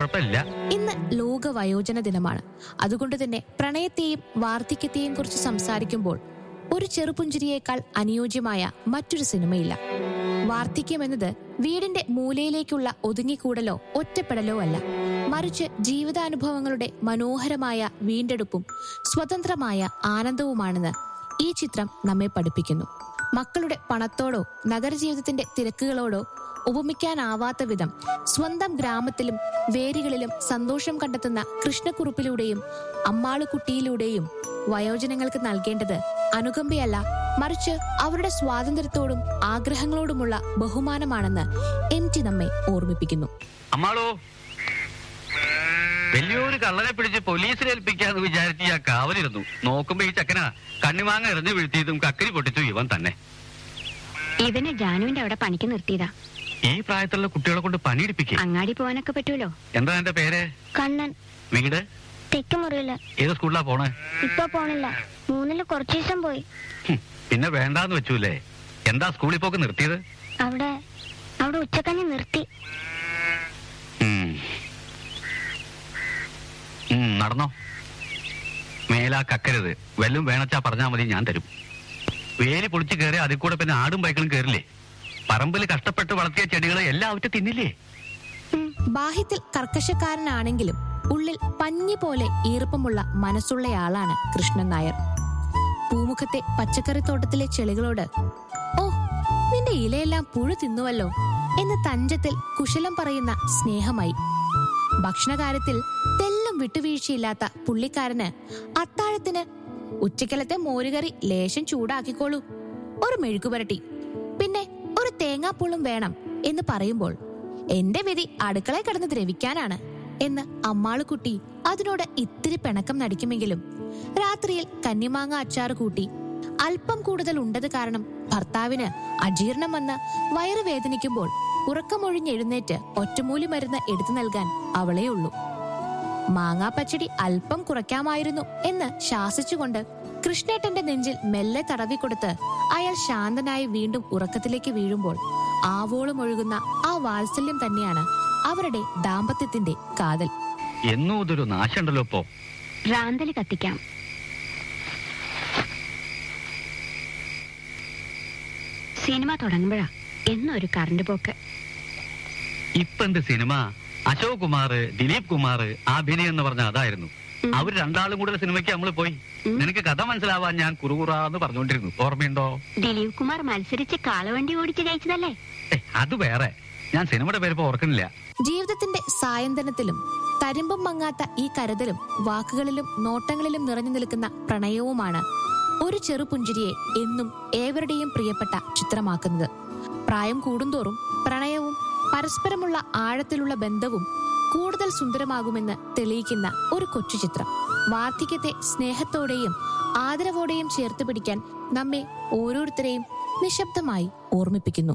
കുഴപ്പമില്ല ഇന്ന് ലോക വയോജന ദിനമാണ് അതുകൊണ്ട് തന്നെ പ്രണയത്തെയും വാർദ്ധക്യത്തെയും കുറിച്ച് സംസാരിക്കുമ്പോൾ ഒരു ചെറുപുഞ്ചിരിയേക്കാൾ അനുയോജ്യമായ മറ്റൊരു സിനിമയില്ല വാർദ്ധക്യം എന്നത് വീടിന്റെ മൂലയിലേക്കുള്ള ഒതുങ്ങിക്കൂടലോ ഒറ്റപ്പെടലോ അല്ല മറിച്ച് ജീവിതാനുഭവങ്ങളുടെ മനോഹരമായ വീണ്ടെടുപ്പും സ്വതന്ത്രമായ ആനന്ദവുമാണെന്ന് ഈ ചിത്രം നമ്മെ പഠിപ്പിക്കുന്നു മക്കളുടെ പണത്തോടോ നഗരജീവിതത്തിന്റെ തിരക്കുകളോടോ ഉപമിക്കാനാവാത്ത വിധം സ്വന്തം ഗ്രാമത്തിലും വേരുകളിലും സന്തോഷം കണ്ടെത്തുന്ന കൃഷ്ണക്കുറുപ്പിലൂടെയും അമ്മാളുകുട്ടിയിലൂടെയും വയോജനങ്ങൾക്ക് നൽകേണ്ടത് അനുകമ്പയല്ല മറിച്ച് അവരുടെ സ്വാതന്ത്ര്യത്തോടും ആഗ്രഹങ്ങളോടുമുള്ള ബഹുമാനമാണെന്ന് എം ടി നമ്മെ ഓർമ്മിപ്പിക്കുന്നു അമ്മാളോ വലിയൊരു കള്ളനെ പിടിച്ച് പോലീസിൽ ഏൽപ്പിക്കാന്ന് വിചാരിച്ച് ഞാൻ കാവലിരുന്നു നോക്കുമ്പോ ഈ ചക്കന കണ്ണിമാങ്ങ എറിഞ്ഞു വീഴ്ത്തിയതും കക്കരി പൊട്ടിച്ചു ഇവൻ തന്നെ ഇവനെ ജാനുവിന്റെ അവിടെ പണിക്ക് നിർത്തിയതാ ഈ പ്രായത്തിലുള്ള കുട്ടികളെ കൊണ്ട് പണിയെടുപ്പിക്കേ അങ്ങാടി പോവാനൊക്കെ പറ്റൂലോ എന്താ എന്റെ പേര് കണ്ണൻ വീട് തെക്കുമുറിയില് ഏത് സ്കൂളിലാ പോണേ ഇപ്പൊ പോണില്ല മൂന്നില് കുറച്ചു ദിവസം പോയി ഹും, പിന്നെ വേണ്ടാന്ന് വെച്ചൂലേ എന്താ സ്കൂളിൽ പോക്ക് നിർത്തിയത് അവിടെ അവിടെ ഉച്ചക്കഞ്ഞ് നിർത്തി ഉം. ഉം, നടന്നോ മേലാ കക്കരുത് വല്ലതും വേണച്ചാ പറഞ്ഞാ മതി ഞാൻ തരും വേലി പൊളിച്ച് കയറി അതിൽ കൂടെ പിന്നെ ആടും ബൈക്കിളും കയറില്ലേ പറമ്പിൽ കഷ്ടപ്പെട്ട് വളർത്തിയ ചെടികളെ എല്ലാം അവറ്റ് തിന്നില്ലേ ബാഹ്യത്തിൽ കർക്കശക്കാരനാണെങ്കിലും ഉള്ളിൽ പഞ്ഞി പോലെ ഈർപ്പമുള്ള മനസ്സുള്ളയാളാണ് കൃഷ്ണൻ നായർ പൂമുഖത്തെ പച്ചക്കറിത്തോട്ടത്തിലെ ചെളികളോട് ഓ നിന്റെ ഇലയെല്ലാം പുഴു തിന്നുവല്ലോ എന്ന് തഞ്ചത്തിൽ കുശലം പറയുന്ന സ്നേഹമായി ഭക്ഷണകാര്യത്തിൽ തെല്ലും വിട്ടുവീഴ്ചയില്ലാത്ത പുള്ളിക്കാരന് അത്താഴത്തിന് ഉച്ചക്കലത്തെ മോരുകറി ലേശം ചൂടാക്കിക്കോളൂ ഒരു മെഴുക്കുപുരട്ടി പിന്നെ ഒരു തേങ്ങാപ്പൂളും വേണം എന്ന് പറയുമ്പോൾ എന്റെ വിധി അടുക്കളയിൽ കിടന്ന് ദ്രവിക്കാനാണ് എന്ന് അമ്മാളുകുട്ടി അതിനോട് ഇത്തിരി പിണക്കം നടിക്കുമെങ്കിലും രാത്രിയിൽ കന്നിമാങ്ങ അച്ചാറ് കൂട്ടി അല്പം കൂടുതൽ ഉണ്ടത് കാരണം ഭർത്താവിന് അജീർണം വന്ന് വയറ് വേദനിക്കുമ്പോൾ ഉറക്കമൊഴിഞ്ഞെഴുന്നേറ്റ് ഒറ്റമൂലി മരുന്ന് എടുത്തു നൽകാൻ അവളേ ഉള്ളൂ മാങ്ങാപ്പച്ചടി അല്പം കുറയ്ക്കാമായിരുന്നു എന്ന് ശാസിച്ചുകൊണ്ട് കൃഷ്ണേട്ടന്റെ നെഞ്ചിൽ മെല്ലെ തടവിക്കൊടുത്ത് അയാൾ ശാന്തനായി വീണ്ടും ഉറക്കത്തിലേക്ക് വീഴുമ്പോൾ ആവോളം ഒഴുകുന്ന ആ വാത്സല്യം തന്നെയാണ് അവരുടെ ദാമ്പത്യത്തിന്റെ കാതൽ എന്നും ഇതൊരു നാശമുണ്ടല്ലോ ഇപ്പോ റാന്തല് കത്തിക്കാം സിനിമ തുടങ്ങുമ്പോഴാ എന്നൊരു കറണ്ട് പോക്ക് ഇപ്പൊ എന്ത് സിനിമ അശോക് കുമാർ ദിലീപ് കുമാർ അഭിനയം എന്ന് പറഞ്ഞ അതായിരുന്നു ഉം. അവർ രണ്ടാളും കൂടെ സിനിമയ്ക്ക് നമ്മൾ പോയി ഉം. നിനക്ക് കഥ മനസ്സിലാവാൻ ഞാൻ കുറുകുറാന്ന് പറഞ്ഞുകൊണ്ടിരുന്നു ഓർമ്മയുണ്ടോ ദിലീപ് കുമാർ മത്സരിച്ച് കാളവണ്ടി ഓടിച്ച് ജയിച്ചതല്ലേ ഏ, അത് വേറെ ഞാൻ സിനിമയുടെ പേര് ഇപ്പൊ ഓർക്കുന്നില്ല ജീവിതത്തിന്റെ സായന്തനത്തിലും തരിമ്പും മങ്ങാത്ത ഈ കരുതലും വാക്കുകളിലും നോട്ടങ്ങളിലും നിറഞ്ഞു നിൽക്കുന്ന പ്രണയവുമാണ് ഒരു ചെറുപുഞ്ചിരിയെ എന്നും ഏവരുടെയും പ്രിയപ്പെട്ട ചിത്രമാക്കുന്നത് പ്രായം കൂടുന്തോറും പ്രണയവും പരസ്പരമുള്ള ആഴത്തിലുള്ള ബന്ധവും കൂടുതൽ സുന്ദരമാകുമെന്ന് തെളിയിക്കുന്ന ഒരു കൊച്ചു ചിത്രം വാർദ്ധക്യത്തെ സ്നേഹത്തോടെയും ആദരവോടെയും ചേർത്ത് പിടിക്കാൻ നമ്മെ ഓരോരുത്തരെയും നിശബ്ദമായി ഓർമ്മിപ്പിക്കുന്നു